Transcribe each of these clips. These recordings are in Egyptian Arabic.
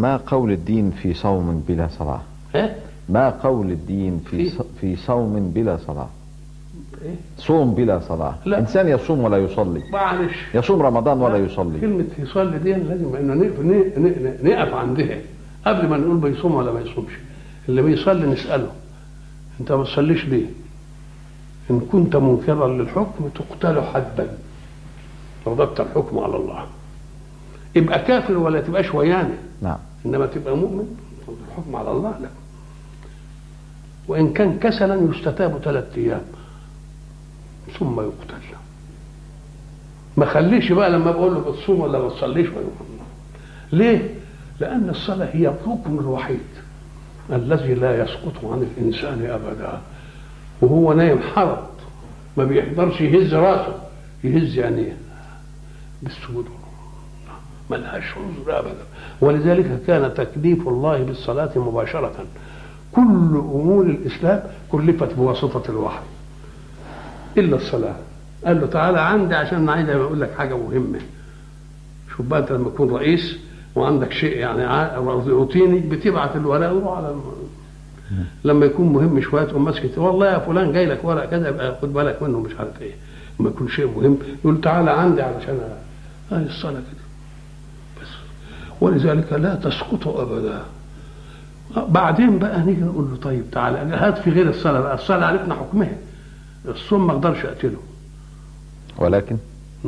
ما قول الدين في صوم بلا صلاة ايه ما قول الدين في في- ص- في صوم بلا صلاة ايه صوم بلا صلاة لا. إنسان يصوم ولا يصلي معلش يصوم رمضان ولا يصلي كلمة يصلي دي لازم انه نقف, ن- ن- نقف عندها قبل ما نقول بيصوم ولا ما يصومش اللي بيصلي نسأله انت ما بتصليش ليه؟ ان كنت منكرا للحكم تقتل حدا رددت الحكم على الله يبقى كافر ولا تبقاش ويانا نعم انما تبقى مؤمن ترد الحكم على الله لا وان كان كسلا يستتاب ثلاثة ايام ثم يقتل ما خليش بقى لما بقول له بتصوم ولا ما تصليش ولا ليه؟ لأن الصلاة هي الركن الوحيد الذي لا يسقط عن الإنسان أبدا وهو نايم حرط ما بيقدرش يهز راسه يهز عينيه بالسجود ملهاش عذر أبدا ولذلك كان تكليف الله بالصلاة مباشرة كل أمور الإسلام كلفت بواسطة الوحي إلا الصلاة قال له تعالى عندي عشان أنا عايز أقول لك حاجة مهمة شوف بقى أنت لما تكون رئيس وعندك شيء يعني ع- روتيني بتبعت الورق وروح على الم- لما يكون مهم شويه تقوم ماسك والله يا فلان جاي لك ورق كذا يبقى خد بالك منه مش عارف ايه لما يكون شيء مهم يقول تعالى عندي علشان أ- هاي الصلاه كده بس ولذلك لا تسقط ابدا بعدين بقى نيجي نقول له طيب تعالى هات في غير الصلاه بقى الصلاه عرفنا حكمها الصوم ما اقدرش اقتله ولكن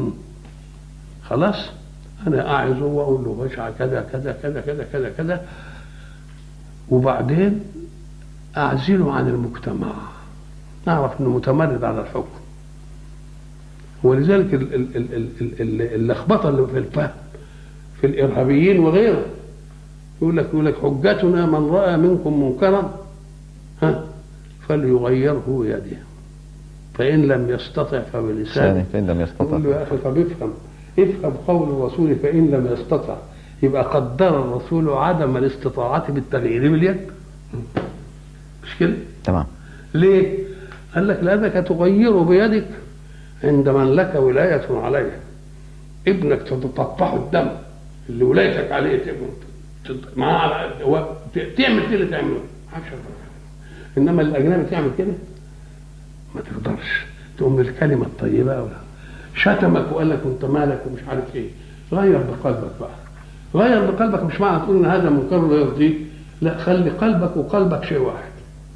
خلاص انا اعظه واقول له باشا كذا كذا كذا كذا كذا كذا وبعدين اعزله عن المجتمع نعرف انه متمرد على الحكم ولذلك ال- ال- ال- ال- ال- ال- اللخبطه اللي في الفهم في الارهابيين وغيره يقول لك يقول لك حجتنا من راى منكم منكرا ها فليغيره بيده فان لم يستطع فبلسانه ثاني فإن لم يستطع يقول له يا اخي طب افهم افهم قول الرسول فان لم يستطع يبقى قدر الرسول عدم الاستطاعه بالتغيير باليد مش كده؟ تمام ليه؟ قال لك لانك تغيره بيدك عند من لك ولايه عليه ابنك تقطعه الدم اللي ولايتك عليه ت- ت- معاه على- و- ت- تعمل كده تعمله محدش يقدر يعمل. انما الاجنبي تعمل كده ما تقدرش تقوم بالكلمه الطيبه ولا شتمك وقال لك انت مالك ومش عارف ايه غير بقلبك بقى غير بقلبك مش معنى تقول ان هذا منكر لا يرضيك لا خلي قلبك وقلبك شيء واحد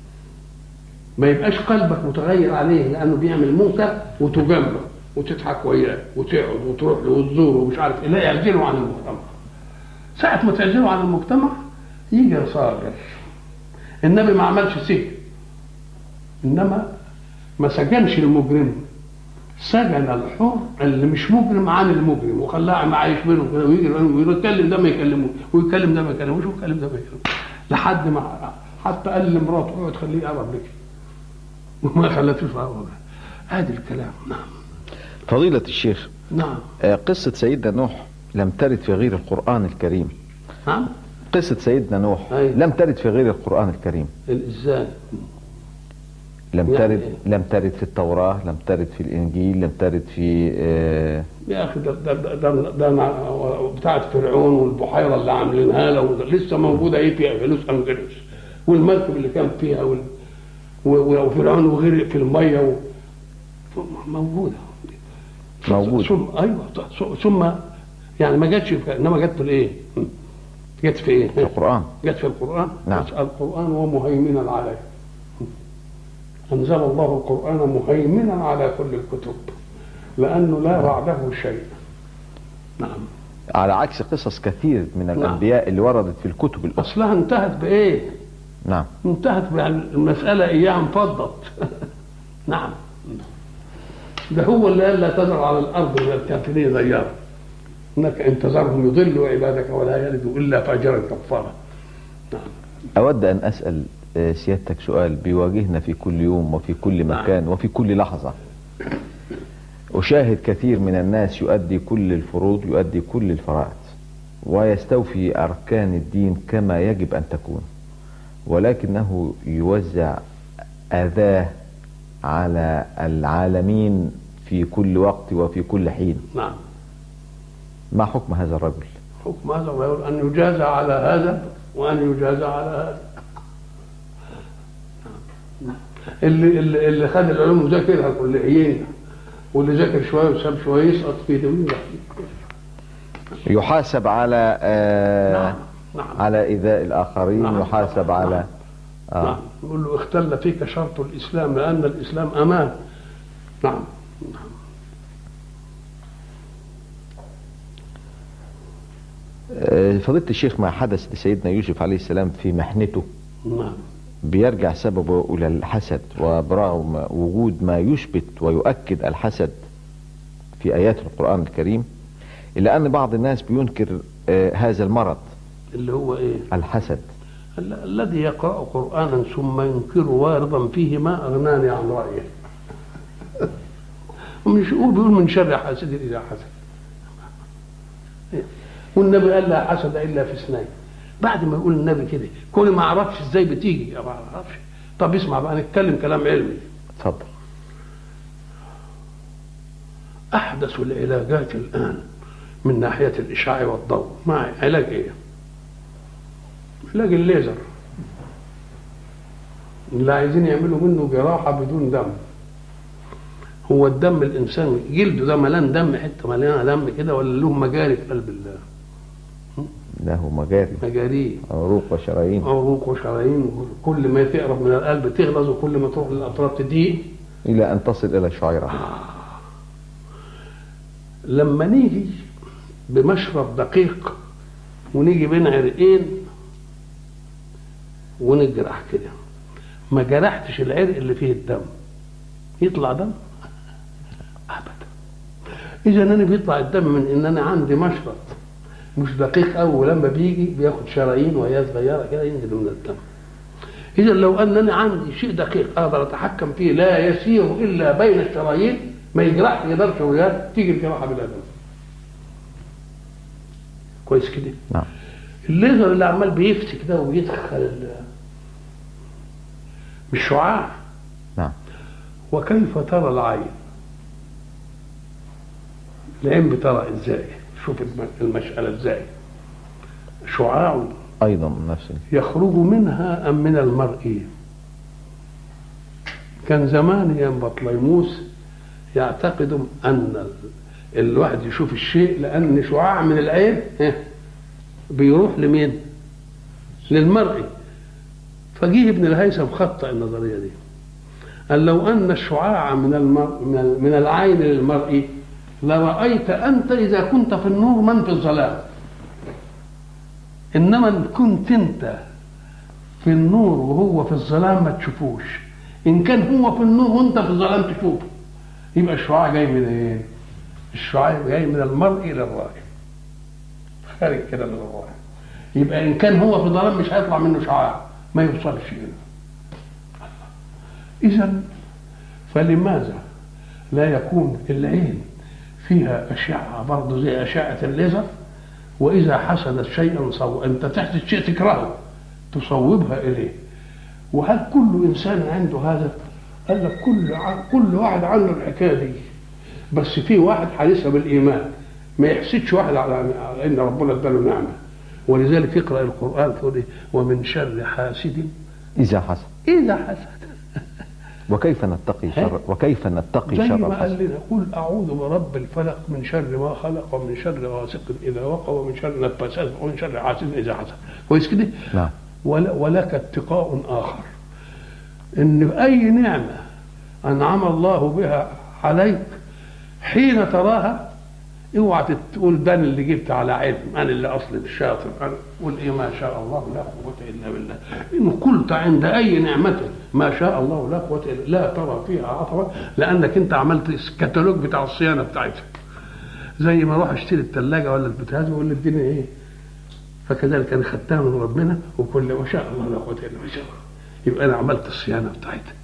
ما يبقاش قلبك متغير عليه لانه بيعمل منكر وتجامله وتضحك وياه وتقعد وتروح له وتزوره ومش عارف ايه لا يعزله عن المجتمع ساعة ما تعزله عن المجتمع يجي صابر النبي ما عملش سجن انما ما سجنش المجرم سجن الحر اللي مش مجرم عن المجرم وخلاه عايش بينهم كده ويجي ويتكلم ده ما يكلموش ويتكلم ده ما يكلموش ويتكلم ده ما يكلموش لحد ما حتى قال لمراته اقعد خليه يقرب لك وما خلتوش يقرب ادي الكلام نعم فضيلة الشيخ نعم آه، قصة سيدنا نوح لم ترد في غير القرآن الكريم نعم قصة سيدنا نوح أيوة. لم ترد في غير القرآن الكريم ازاي لم يعني ترد إيه؟ لم ترد في التوراة لم ترد في الإنجيل لم ترد في آه، يا اخي ده ده ده, ده, ده مع- بتاعت فرعون والبحيره اللي عاملينها له لسه موجوده ايه فيها فلوس انجلوس والمركب اللي كان فيها وال و- و- وفرعون وغرق في الميه و... موجوده موجود ثم ايوه ث- ثم يعني ما جاتش في- انما جت في الايه؟ جت في ايه؟ في القرآن جت في القرآن نعم. القرآن ومهيمنا عليه أنزل الله القرآن مهيمنا على كل الكتب لأنه لا بعده شيء نعم على عكس قصص كثير من الأنبياء اللي وردت في الكتب الأخرى أصلها انتهت بإيه؟ نعم انتهت يعني المسألة إياها انفضت نعم ده هو اللي قال لا تذر على الأرض من الكافرين ديارا إنك إن تذرهم يضلوا عبادك ولا يلدوا إلا فاجرا كفارا نعم أود أن أسأل آه، سيادتك سؤال بيواجهنا في كل يوم وفي كل نعم. مكان وفي كل لحظة أشاهد كثير من الناس يؤدي كل الفروض يؤدي كل الفرائض ويستوفي أركان الدين كما يجب أن تكون ولكنه يوزع أذاه على العالمين في كل وقت وفي كل حين نعم ما حكم هذا الرجل حكم هذا ويقول ان يجازى على هذا وان يجازى على هذا اللي اللي, اللي خد العلوم وذاكرها كليين واللي ذاكر شويه وساب شويه يسقط في ده يحاسب على آه نعم نعم على إيذاء الآخرين نعم. يحاسب على نعم. آه. نعم يقول له اختل فيك شرط الاسلام لان الاسلام امان نعم آه، فضيلة الشيخ ما حدث لسيدنا يوسف عليه السلام في محنته نعم بيرجع سببه إلى الحسد وبرغم وجود ما يثبت ويؤكد الحسد في آيات القرآن الكريم إلا أن بعض الناس بينكر آه، هذا المرض اللي هو ايه الحسد ال- الذي يقرأ قرآنا ثم ينكر وارضا فيه ما أغناني عن رأيه ومش يقول بيقول من شر حاسد إذا حسد والنبي قال لا حسد إلا في اثنين بعد ما يقول النبي كده كل ما أعرفش إزاي بتيجي ما أعرفش طب اسمع بقى نتكلم كلام علمي اتفضل أحدث العلاجات الآن من ناحية الإشعاع والضوء ما علاج إيه؟ علاج الليزر اللي عايزين يعملوا منه جراحة بدون دم هو الدم الإنسان جلده ده ملان دم حتة مليانة دم كده ولا له مجاري في قلب الله له مجاري مجاريه عروق وشرايين عروق وشرايين كل ما تقرب من القلب تغلظ وكل ما تروح للأطراف تضيق إلى أن تصل إلى الشعيرة لما نيجي بمشرب دقيق ونيجي بين عرقين ونجرح كده ما جرحتش العرق اللي فيه الدم يطلع دم ابدا اذا انا بيطلع الدم من ان انا عندي مشرط مش دقيق قوي ولما بيجي بياخد شرايين وهي صغيره كده ينزل من الدم اذا لو انني عندي شيء دقيق اقدر اتحكم فيه لا يسير الا بين الشرايين ما يجرحش يقدرش وياه تيجي الجراحه بلا دم كويس كده نعم الليزر اللي عمال بيفتك ده ويدخل ال- بالشعاع نعم وكيف ترى العين العين بترى ازاي شوف الم- المسألة ازاي شعاع أيضا نفس يخرج منها أم من المرئي كان زمان يا بطليموس يعتقد أن ال- الواحد يشوف الشيء لأن شعاع من العين إيه، بيروح لمين؟ للمرئي فجيه ابن الهيثم خطأ النظرية دي قال لو أن الشعاع من المر... من, ال... من العين للمرئي لرأيت أنت إذا كنت في النور من في الظلام إنما إن كنت أنت في النور وهو في الظلام ما تشوفوش إن كان هو في النور وأنت في الظلام تشوفه يبقى الشعاع جاي من إيه؟ الشعاع جاي من المرئي للرائي خارج كده من الرائي يبقى إن كان هو في ظلام مش هيطلع منه شعاع ما يوصلش إليه إذا فلماذا لا يكون العين فيها أشعة برضه زي أشعة الليزر وإذا حصلت شيئا صو أنت تحدث شيء تكرهه تصوبها إليه وهل كل إنسان عنده هذا؟ قال لك كل ع- كل واحد عنده الحكاية دي بس في واحد حارسها بالإيمان ما يحسدش واحد على على إن ربنا اداله نعمة ولذلك يقرأ القرآن تقول إيه؟ ومن شر حاسد إذا حصل إذا حسد وكيف نتقي شر وكيف نتقي زي شر ما قال الحسد لنا قل اعوذ برب الفلق من شر ما خلق ومن شر غاسق اذا وقى ومن شر نفاسات ومن شر حاسد اذا حسد كويس كده نعم ولا ولك اتقاء اخر ان اي نعمه انعم الله بها عليك حين تراها اوعى تقول ده أنا اللي جبت على علم انا اللي اصلي الشاطر انا قول ايه ما شاء الله لا قوه الا بالله ان قلت عند اي نعمه ما شاء الله لا قوه الا لا ترى فيها عطبا لانك انت عملت الكتالوج بتاع الصيانه بتاعتها زي ما اروح اشتري الثلاجه ولا البتاع ويقول لي اديني ايه فكذلك انا خدتها من ربنا وكل ما شاء الله لا قوه الا بالله يبقى انا عملت الصيانه بتاعتها